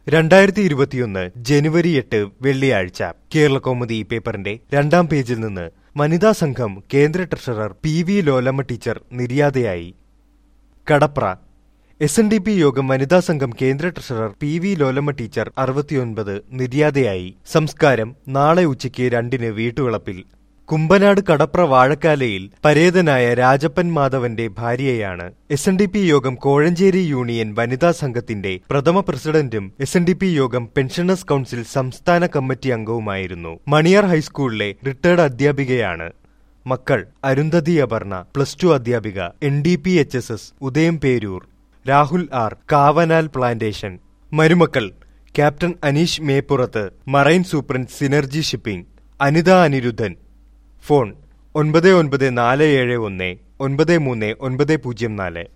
രണ്ടായിരത്തി ഇരുപത്തിയൊന്ന് ജനുവരി എട്ട് വെള്ളിയാഴ്ച കേരളകൗമുദി പേപ്പറിന്റെ രണ്ടാം പേജിൽ നിന്ന് വനിതാ സംഘം കേന്ദ്ര treasurer P V Lolamma teacher നിര്യാതയായി Kadapra S N D P യോഗം വനിതാ സംഘം കേന്ദ്ര treasurer P V Lolamma teacher അറുപത്തിയൊൻപത് നിര്യാതയായി സംസ്കാരം നാളെ ഉച്ചയ്ക്ക് രണ്ടിന് വീട്ടുവളപ്പിൽ കുമ്പനാട് കടപ്ര വാഴക്കാലയിൽ പരേതനായ രാജപ്പൻ മാധവന്റെ ഭാര്യയാണ് എസ് എൻ ഡി പി യോഗം കോഴഞ്ചേരി യൂണിയൻ വനിതാ സംഘത്തിന്റെ പ്രഥമ പ്രസിഡന്റും എസ് എൻ ഡി പി യോഗം പെൻഷനേഴ്സ് കൌൺസിൽ സംസ്ഥാന കമ്മിറ്റി അംഗവുമായിരുന്നു മണിയാർ ഹൈസ്കൂളിലെ റിട്ടയർഡ് അധ്യാപികയാണ് മക്കൾ അരുന്ധതി അപർണ പ്ലസ് ടു അധ്യാപിക N D P H S S Udayamperoor Rahul R Kavanal plantation മരുമക്കൾ captain Aneesh Meppurath marine superintendent Synergy shipping Anitha Anirudhan phone ഒൻപത് ഒൻപത് നാല് ഏഴ് ഒന്ന് ഒൻപത് മൂന്ന് ഒൻപത് പൂജ്യം നാല്